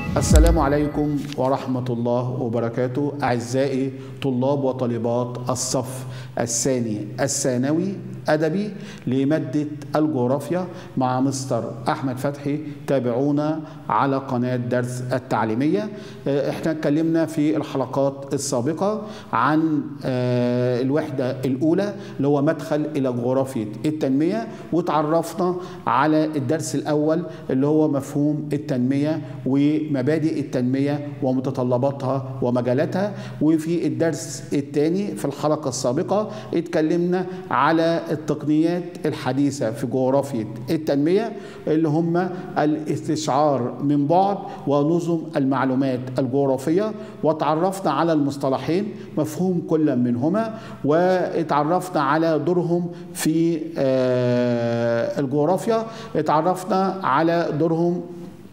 السلام عليكم ورحمة الله وبركاته أعزائي طلاب وطالبات الصف الثاني الثانوي أدبي لمادة الجغرافيا مع مستر أحمد فتحي تابعونا على قناة درس التعليمية احنا اتكلمنا في الحلقات السابقة عن الوحدة الأولى اللي هو مدخل إلى جغرافية التنمية وتعرفنا على الدرس الأول اللي هو مفهوم التنمية ومبادئ التنمية ومتطلباتها ومجالاتها وفي الدرس الثاني في الحلقة السابقة اتكلمنا على التقنيات الحديثة في جغرافية التنمية اللي هم الاستشعار من بعد ونظم المعلومات الجغرافية وتعرفنا على المصطلحين مفهوم كل منهما واتعرفنا على دورهم في الجغرافيا اتعرفنا على دورهم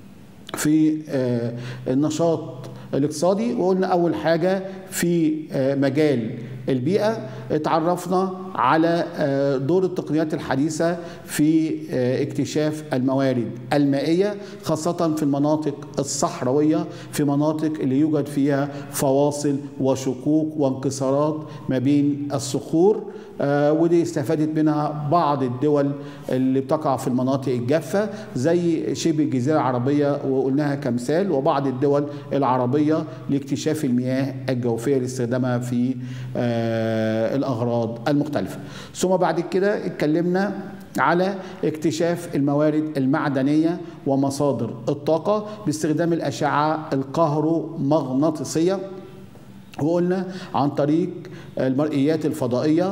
في النشاط الاقتصادي وقلنا أول حاجة في مجال البيئة اتعرفنا على دور التقنيات الحديثة في اكتشاف الموارد المائية خاصة في المناطق الصحراوية في مناطق اللي يوجد فيها فواصل وشقوق وانكسارات ما بين الصخور ودي استفادت منها بعض الدول اللي بتقع في المناطق الجافة زي شبه الجزيرة العربية وقلناها كمثال وبعض الدول العربية لاكتشاف المياه الجوفية لاستخدامها في الأغراض المختلفة ثم بعد كده اتكلمنا على اكتشاف الموارد المعدنية ومصادر الطاقة باستخدام الأشعة الكهرومغناطيسية وقلنا عن طريق المرئيات الفضائية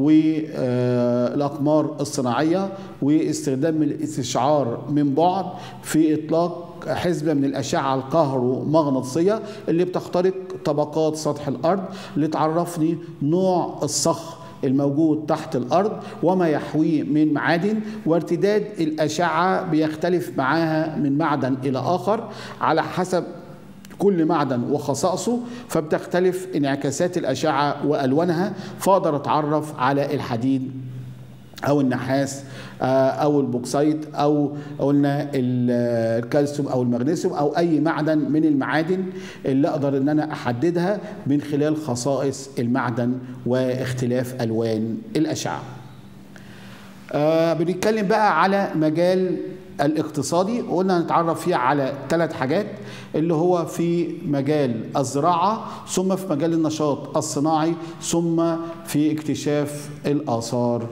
والأقمار الصناعية واستخدام الاستشعار من بعد في إطلاق حزبة من الأشعة الكهرومغناطيسية اللي بتخترق طبقات سطح الأرض لتعرفني نوع الصخر الموجود تحت الأرض وما يحويه من معادن وارتداد الأشعة بيختلف معاها من معدن إلى آخر على حسب كل معدن وخصائصه فبتختلف انعكاسات الأشعة وألوانها فأقدر أتعرف على الحديد أو النحاس أو البوكسايت أو قلنا الكالسيوم أو المغنيسيوم أو أي معدن من المعادن اللي أقدر إن أنا أحددها من خلال خصائص المعدن واختلاف ألوان الأشعة. آه بنتكلم بقى على مجال الاقتصادي وقلنا هنتعرف فيه على ثلاث حاجات اللي هو في مجال الزراعة ثم في مجال النشاط الصناعي ثم في اكتشاف الآثار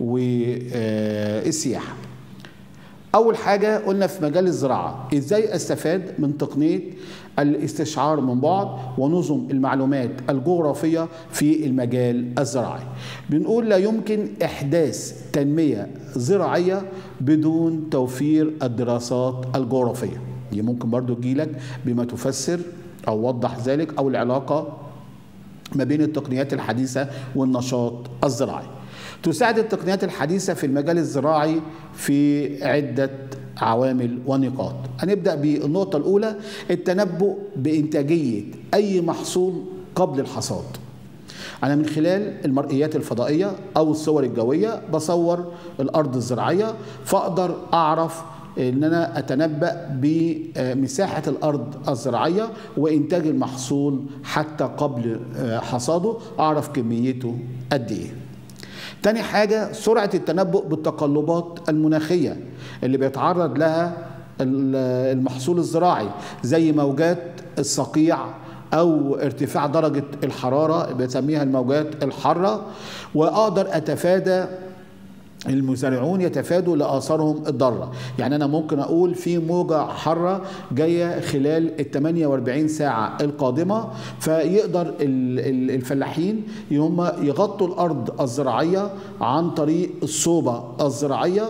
والسياحة أول حاجة قلنا في مجال الزراعة إزاي أستفاد من تقنية الاستشعار من بعد ونظم المعلومات الجغرافية في المجال الزراعي بنقول لا يمكن إحداث تنمية زراعية بدون توفير الدراسات الجغرافية دي ممكن برضو تجيلك بما تفسر أو وضح ذلك أو العلاقة ما بين التقنيات الحديثة والنشاط الزراعي تساعد التقنيات الحديثة في المجال الزراعي في عدة عوامل ونقاط هنبدأ بالنقطة الأولى التنبؤ بإنتاجية أي محصول قبل الحصاد أنا من خلال المرئيات الفضائية أو الصور الجوية بصور الأرض الزراعية فأقدر أعرف ان انا اتنبا بمساحه الارض الزراعيه وانتاج المحصول حتى قبل حصاده اعرف كميته قد ايه تاني حاجة سرعة التنبؤ بالتقلبات المناخية اللي بيتعرض لها المحصول الزراعي زي موجات الصقيع أو ارتفاع درجة الحرارة بنسميها الموجات الحارة وأقدر أتفادى المزارعون يتفادوا لاثارهم الضاره يعني انا ممكن اقول في موجه حاره جايه خلال ال 48 ساعه القادمه فيقدر الفلاحين هم يغطوا الارض الزراعيه عن طريق الصوبه الزراعيه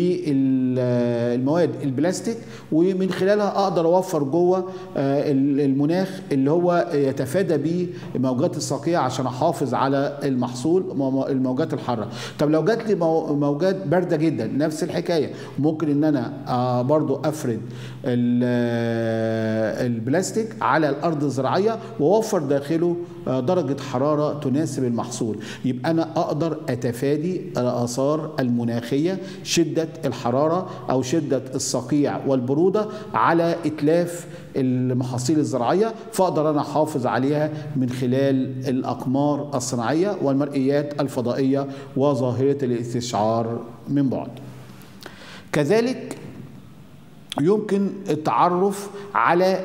بالمواد البلاستيك ومن خلالها اقدر اوفر جوه المناخ اللي هو يتفادى بيه موجات الصقيع عشان احافظ على المحصول الموجات الحاره طب لو جات لي موجات بارده جدا نفس الحكايه ممكن ان انا آه برضو افرد البلاستيك على الارض الزراعيه واوفر داخله آه درجه حراره تناسب المحصول يبقى انا اقدر اتفادي الاثار المناخيه شده الحراره او شده الصقيع والبروده على اتلاف المحاصيل الزراعيه فاقدر انا احافظ عليها من خلال الاقمار الصناعيه والمرئيات الفضائيه وظاهره الاستشعار من بعد. كذلك يمكن التعرف على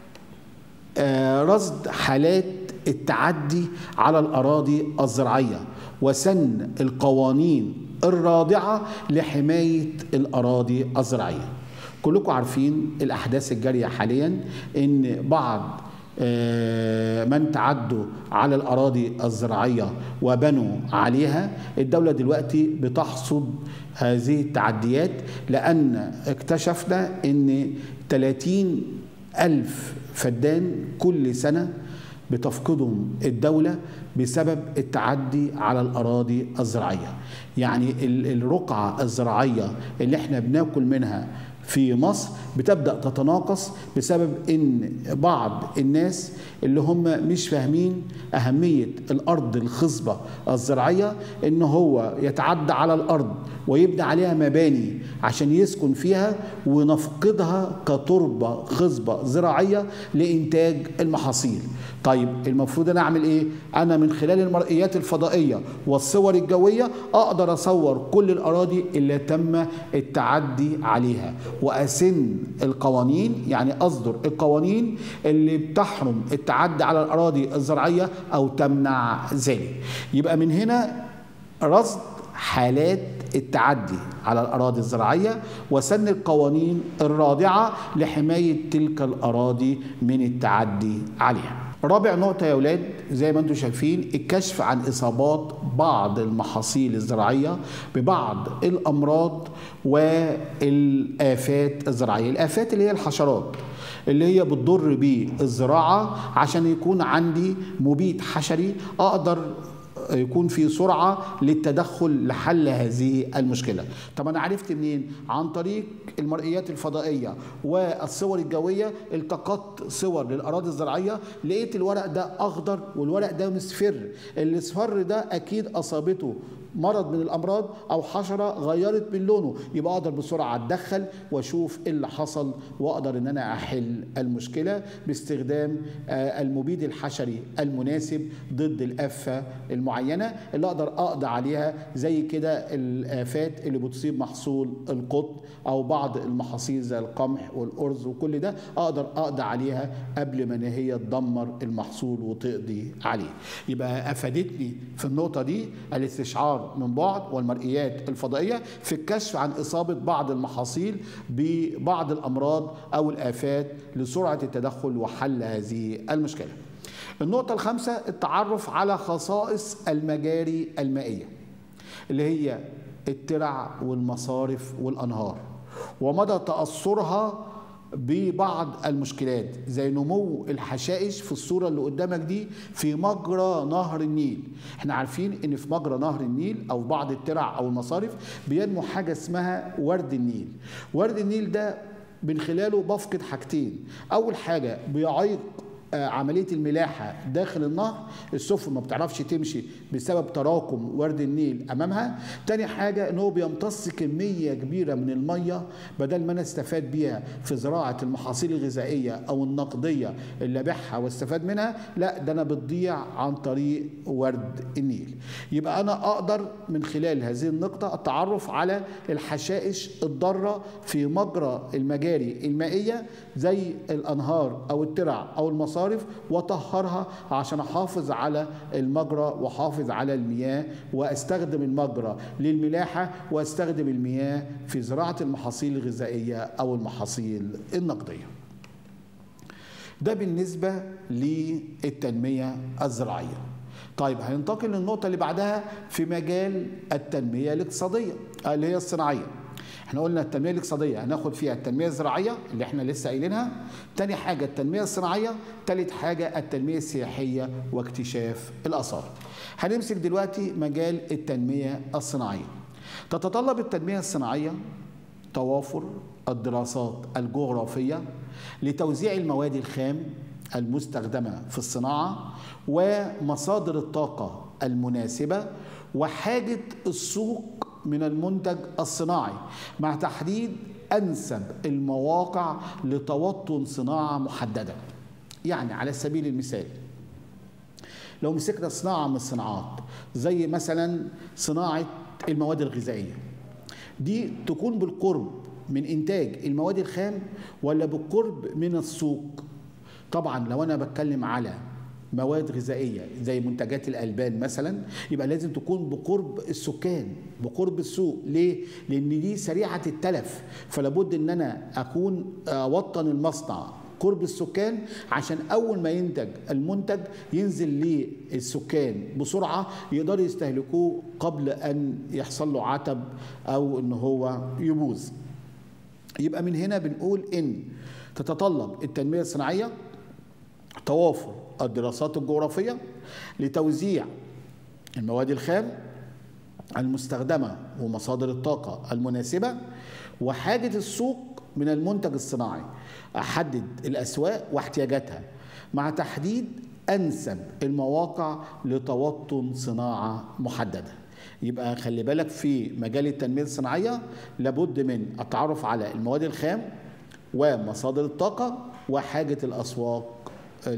رصد حالات التعدي على الاراضي الزراعيه وسن القوانين الرادعه لحمايه الاراضي الزراعيه. كلكم عارفين الاحداث الجاريه حاليا ان بعض من تعدوا على الاراضي الزراعيه وبنوا عليها الدوله دلوقتي بتحصد هذه التعديات لان اكتشفنا ان 30 ألف فدان كل سنة بتفقدهم الدولة بسبب التعدي على الأراضي الزراعية يعني الرقعة الزراعية اللي احنا بناكل منها في مصر بتبدا تتناقص بسبب ان بعض الناس اللي هم مش فاهمين اهميه الارض الخصبه الزراعيه ان هو يتعدى على الارض ويبني عليها مباني عشان يسكن فيها ونفقدها كتربه خصبه زراعيه لانتاج المحاصيل طيب المفروض انا اعمل ايه انا من خلال المرئيات الفضائيه والصور الجويه اقدر اصور كل الاراضي اللي تم التعدي عليها واسن القوانين يعني اصدر القوانين اللي بتحرم التعدي على الاراضي الزراعيه او تمنع ذلك يبقى من هنا رصد حالات التعدي على الاراضي الزراعيه وسن القوانين الرادعه لحمايه تلك الاراضي من التعدي عليها رابع نقطة يا أولاد زي ما أنتم شايفين الكشف عن إصابات بعض المحاصيل الزراعية ببعض الأمراض والآفات الزراعية الآفات اللي هي الحشرات اللي هي بتضر بالزراعة عشان يكون عندي مبيد حشري أقدر يكون في سرعة للتدخل لحل هذه المشكلة طب أنا عرفت منين عن طريق المرئيات الفضائية والصور الجوية التقطت صور للأراضي الزراعية لقيت الورق ده أخضر والورق ده مصفر الاصفر ده أكيد أصابته مرض من الامراض او حشره غيرت من لونه يبقى اقدر بسرعه اتدخل واشوف ايه اللي حصل واقدر ان انا احل المشكله باستخدام المبيد الحشري المناسب ضد الافه المعينه اللي اقدر اقضي عليها زي كده الافات اللي بتصيب محصول القطن او بعض المحاصيل زي القمح والارز وكل ده اقدر اقضي عليها قبل ما هي تدمر المحصول وتقضي عليه يبقى افادتني في النقطه دي الاستشعار من بعد والمرئيات الفضائية في الكشف عن إصابة بعض المحاصيل ببعض الأمراض أو الآفات لسرعة التدخل وحل هذه المشكلة النقطة الخامسة التعرف على خصائص المجاري المائية اللي هي الترع والمصارف والأنهار ومدى تأثرها ببعض المشكلات زي نمو الحشائش في الصورة اللي قدامك دي في مجرى نهر النيل احنا عارفين ان في مجرى نهر النيل او بعض الترع او المصارف بينمو حاجة اسمها ورد النيل ورد النيل ده من خلاله بفقد حاجتين اول حاجة بيعيق عمليه الملاحه داخل النهر السفن ما بتعرفش تمشي بسبب تراكم ورد النيل امامها تاني حاجه ان هو بيمتص كميه كبيره من الميه بدل ما انا استفاد بيها في زراعه المحاصيل الغذائيه او النقديه اللي ابيعها واستفاد منها لا ده انا بتضيع عن طريق ورد النيل يبقى انا اقدر من خلال هذه النقطه التعرف على الحشائش الضاره في مجرى المجاري المائيه زي الانهار او الترع او المصارف وطهرها عشان احافظ على المجرى واحافظ على المياه واستخدم المجرى للملاحه واستخدم المياه في زراعه المحاصيل الغذائيه او المحاصيل النقديه. ده بالنسبه للتنميه الزراعيه. طيب هننتقل للنقطه اللي بعدها في مجال التنميه الاقتصاديه اللي هي الصناعيه. احنا قلنا التنميه الاقتصاديه هناخد فيها التنميه الزراعيه اللي احنا لسه قايلينها تاني حاجه التنميه الصناعيه تالت حاجه التنميه السياحيه واكتشاف الاثار هنمسك دلوقتي مجال التنميه الصناعيه تتطلب التنميه الصناعيه توافر الدراسات الجغرافيه لتوزيع المواد الخام المستخدمه في الصناعه ومصادر الطاقه المناسبه وحاجه السوق من المنتج الصناعي مع تحديد انسب المواقع لتوطن صناعه محدده يعني على سبيل المثال لو مسكنا صناعه من الصناعات زي مثلا صناعه المواد الغذائيه دي تكون بالقرب من انتاج المواد الخام ولا بالقرب من السوق طبعا لو انا بتكلم على مواد غذائيه زي منتجات الالبان مثلا يبقى لازم تكون بقرب السكان بقرب السوق ليه لان دي سريعه التلف فلابد ان انا اكون اوطن المصنع قرب السكان عشان اول ما ينتج المنتج ينزل للسكان بسرعه يقدروا يستهلكوه قبل ان يحصل له عتب او ان هو يبوظ يبقى من هنا بنقول ان تتطلب التنميه الصناعيه توافر الدراسات الجغرافيه لتوزيع المواد الخام المستخدمه ومصادر الطاقه المناسبه وحاجه السوق من المنتج الصناعي احدد الاسواق واحتياجاتها مع تحديد انسب المواقع لتوطن صناعه محدده يبقى خلي بالك في مجال التنميه الصناعيه لابد من التعرف على المواد الخام ومصادر الطاقه وحاجه الاسواق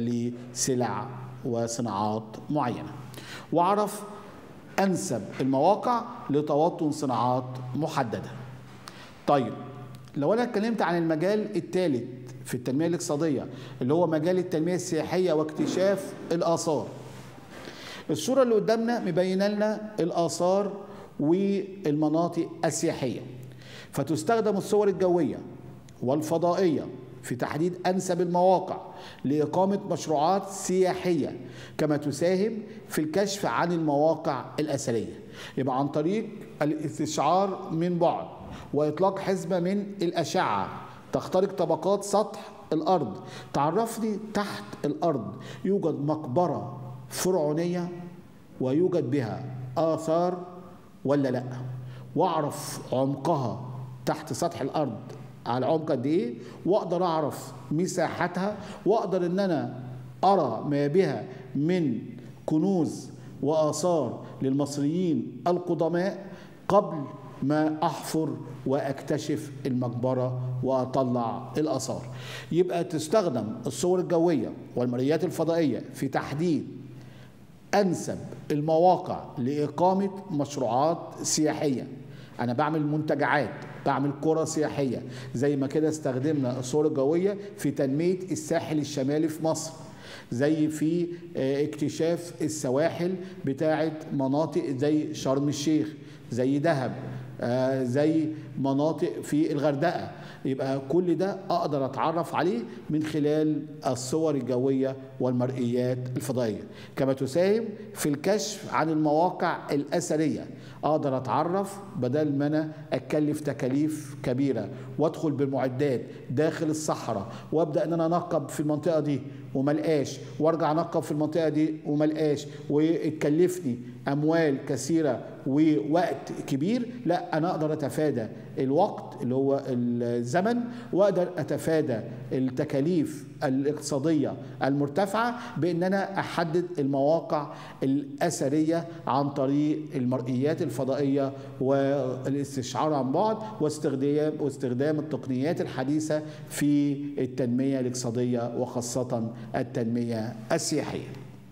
لسلع وصناعات معينه واعرف انسب المواقع لتوطن صناعات محدده طيب لو انا اتكلمت عن المجال الثالث في التنميه الاقتصاديه اللي هو مجال التنميه السياحيه واكتشاف الاثار الصوره اللي قدامنا مبينه لنا الاثار والمناطق السياحيه فتستخدم الصور الجويه والفضائيه في تحديد انسب المواقع لاقامه مشروعات سياحيه كما تساهم في الكشف عن المواقع الاثريه يبقى عن طريق الاستشعار من بعد واطلاق حزمه من الاشعه تخترق طبقات سطح الارض تعرفني تحت الارض يوجد مقبره فرعونيه ويوجد بها اثار ولا لا واعرف عمقها تحت سطح الارض على عمق قد ايه واقدر اعرف مساحتها واقدر ان انا ارى ما بها من كنوز واثار للمصريين القدماء قبل ما احفر واكتشف المقبره واطلع الاثار يبقى تستخدم الصور الجويه والمرئيات الفضائيه في تحديد انسب المواقع لاقامه مشروعات سياحيه انا بعمل منتجعات بعمل قرى سياحيه زي ما كده استخدمنا الصور الجويه في تنميه الساحل الشمالي في مصر زي في اكتشاف السواحل بتاعه مناطق زي شرم الشيخ زي دهب زي مناطق في الغردقه يبقى كل ده اقدر اتعرف عليه من خلال الصور الجويه والمرئيات الفضائيه كما تساهم في الكشف عن المواقع الاثريه اقدر اتعرف بدل ما انا اتكلف تكاليف كبيره وادخل بالمعدات داخل الصحراء وابدا ان انا انقب في المنطقه دي وملقاش وارجع انقب في المنطقه دي وملقاش وتكلفني اموال كثيره ووقت كبير لا انا اقدر اتفادى الوقت اللي هو الزمن واقدر اتفادى التكاليف الاقتصاديه المرتفعه بان انا احدد المواقع الاثريه عن طريق المرئيات الفضائيه والاستشعار عن بعد واستخدام واستخدام التقنيات الحديثه في التنميه الاقتصاديه وخاصه التنميه السياحيه.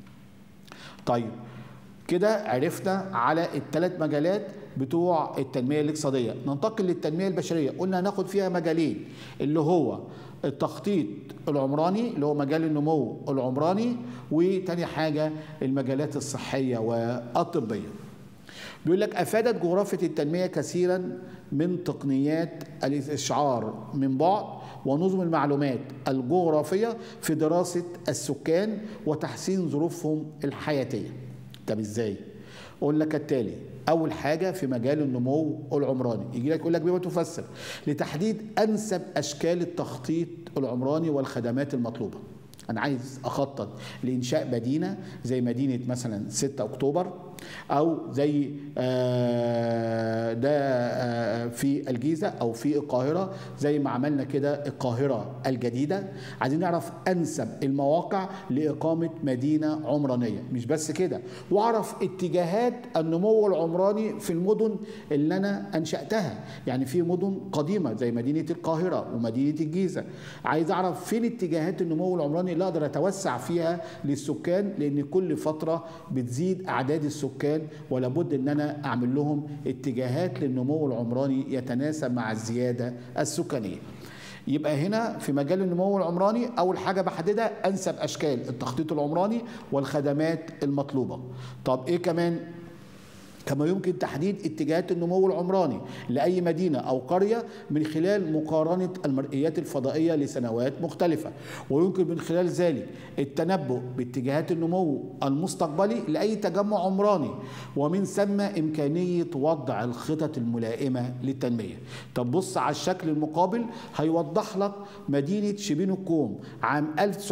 طيب كده عرفنا على الثلاث مجالات بتوع التنميه الاقتصاديه ننتقل للتنميه البشريه قلنا هناخد فيها مجالين اللي هو التخطيط العمراني اللي هو مجال النمو العمراني وتاني حاجه المجالات الصحيه والطبيه بيقول لك افادت جغرافيا التنميه كثيرا من تقنيات الاستشعار من بعد ونظم المعلومات الجغرافيه في دراسه السكان وتحسين ظروفهم الحياتيه طب ازاي قلنا كالتالي اول حاجه في مجال النمو العمراني يجي لك يقول لك بما تفسر لتحديد انسب اشكال التخطيط العمراني والخدمات المطلوبه انا عايز اخطط لانشاء مدينه زي مدينه مثلا 6 اكتوبر او زي آه، ده آه، في الجيزه او في القاهره زي ما عملنا كده القاهره الجديده عايزين نعرف انسب المواقع لاقامه مدينه عمرانيه مش بس كده واعرف اتجاهات النمو العمراني في المدن اللي انا انشاتها يعني في مدن قديمه زي مدينه القاهره ومدينه الجيزه عايز اعرف فين اتجاهات النمو العمراني اللي اقدر اتوسع فيها للسكان لان كل فتره بتزيد اعداد السكان ولا بد ان انا اعمل لهم اتجاهات للنمو العمراني يتناسب مع الزياده السكانيه يبقى هنا في مجال النمو العمراني اول حاجه بحددها انسب اشكال التخطيط العمراني والخدمات المطلوبه طب ايه كمان كما يمكن تحديد اتجاهات النمو العمراني لأي مدينة أو قرية من خلال مقارنة المرئيات الفضائية لسنوات مختلفة ويمكن من خلال ذلك التنبؤ باتجاهات النمو المستقبلي لأي تجمع عمراني ومن ثم إمكانية وضع الخطط الملائمة للتنمية طب بص على الشكل المقابل هيوضح لك مدينة شبين الكوم عام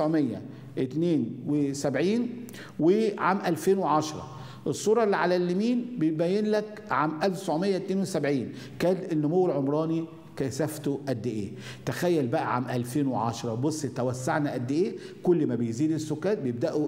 1972 وعام 2010 الصورة اللي على اليمين بيبين لك عام 1972 كان النمو العمراني كثافته قد ايه تخيل بقى عام 2010 بص توسعنا قد ايه كل ما بيزيد السكان بيبداوا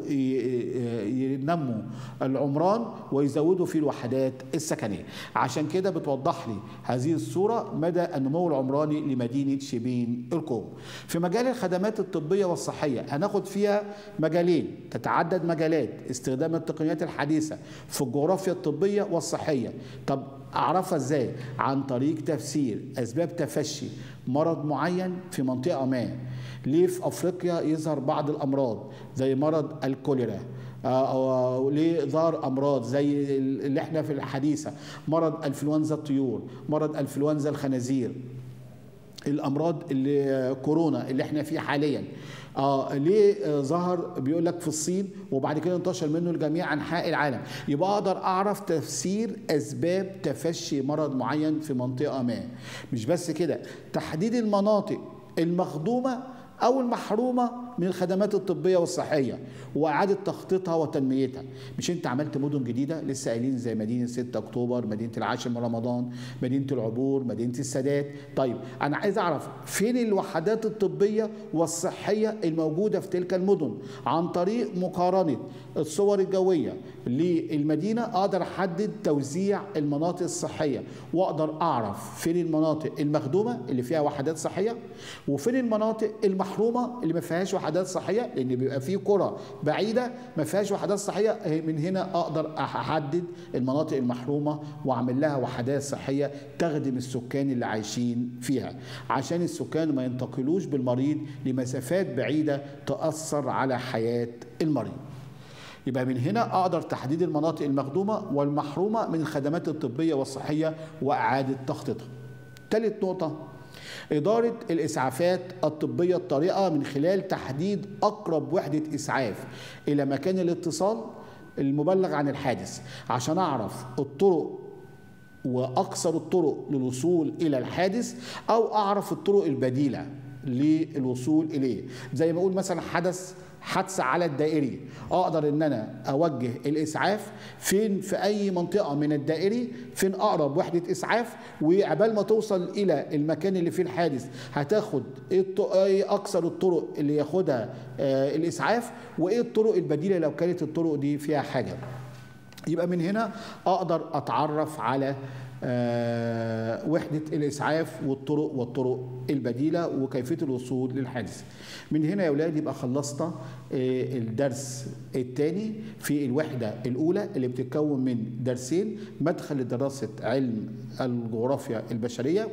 ينموا العمران ويزودوا في الوحدات السكنيه عشان كده بتوضح لي هذه الصوره مدى النمو العمراني لمدينه شبين الكوم في مجال الخدمات الطبيه والصحيه هناخد فيها مجالين تتعدد مجالات استخدام التقنيات الحديثه في الجغرافيا الطبيه والصحيه طب اعرفها ازاي عن طريق تفسير اسباب تفشي مرض معين في منطقه ما ليه في افريقيا يظهر بعض الامراض زي مرض الكوليرا أو ليه ظهر امراض زي اللي احنا في الحديثه مرض انفلونزا الطيور مرض انفلونزا الخنازير الامراض اللي كورونا اللي احنا فيه حاليا اه ليه آه ظهر بيقول لك في الصين وبعد كده انتشر منه لجميع انحاء العالم يبقى اقدر اعرف تفسير اسباب تفشي مرض معين في منطقه ما مش بس كده تحديد المناطق المخدومه او المحرومه من الخدمات الطبيه والصحيه واعاده تخطيطها وتنميتها مش انت عملت مدن جديده لسه قايلين زي مدينه 6 اكتوبر مدينه العاشر من رمضان مدينه العبور مدينه السادات طيب انا عايز اعرف فين الوحدات الطبيه والصحيه الموجوده في تلك المدن عن طريق مقارنه الصور الجويه للمدينه اقدر احدد توزيع المناطق الصحيه واقدر اعرف فين المناطق المخدومه اللي فيها وحدات صحيه وفين المناطق المحرومه اللي ما فيهاش وحدات صحيه لان بيبقى في قرى بعيده ما فيهاش وحدات صحيه من هنا اقدر احدد المناطق المحرومه واعمل لها وحدات صحيه تخدم السكان اللي عايشين فيها عشان السكان ما ينتقلوش بالمريض لمسافات بعيده تاثر على حياه المريض يبقى من هنا اقدر تحديد المناطق المخدومه والمحرومه من الخدمات الطبيه والصحيه واعاده تخطيطها. ثالث نقطه إدارة الإسعافات الطبية الطارئة من خلال تحديد أقرب وحدة إسعاف إلى مكان الاتصال المبلغ عن الحادث عشان أعرف الطرق وأقصر الطرق للوصول إلى الحادث أو أعرف الطرق البديلة للوصول إليه زي ما أقول مثلا حدث حادثة على الدائري اقدر ان انا اوجه الاسعاف فين في اي منطقة من الدائري فين اقرب وحدة اسعاف وعبال ما توصل الى المكان اللي فيه الحادث هتاخد ايه اكثر الطرق اللي ياخدها آه الاسعاف وايه الطرق البديلة لو كانت الطرق دي فيها حاجة يبقى من هنا اقدر اتعرف على آه وحدة الإسعاف والطرق والطرق البديلة وكيفية الوصول للحادث من هنا يا أولاد يبقى خلصنا آه الدرس الثاني في الوحدة الأولى اللي بتتكون من درسين مدخل لدراسة علم الجغرافيا البشرية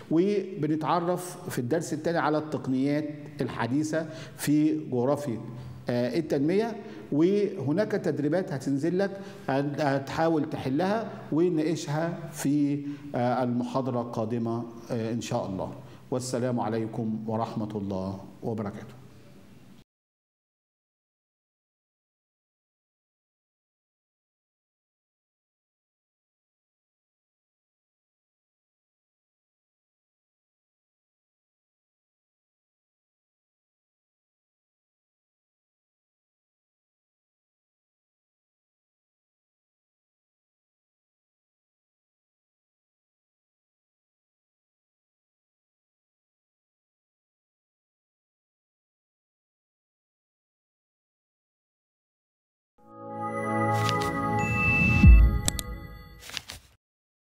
وبنتعرف في الدرس الثاني على التقنيات الحديثة في جغرافيا آه التنمية وهناك تدريبات هتنزل لك هتحاول تحلها ونناقشها في المحاضرة القادمة إن شاء الله والسلام عليكم ورحمة الله وبركاته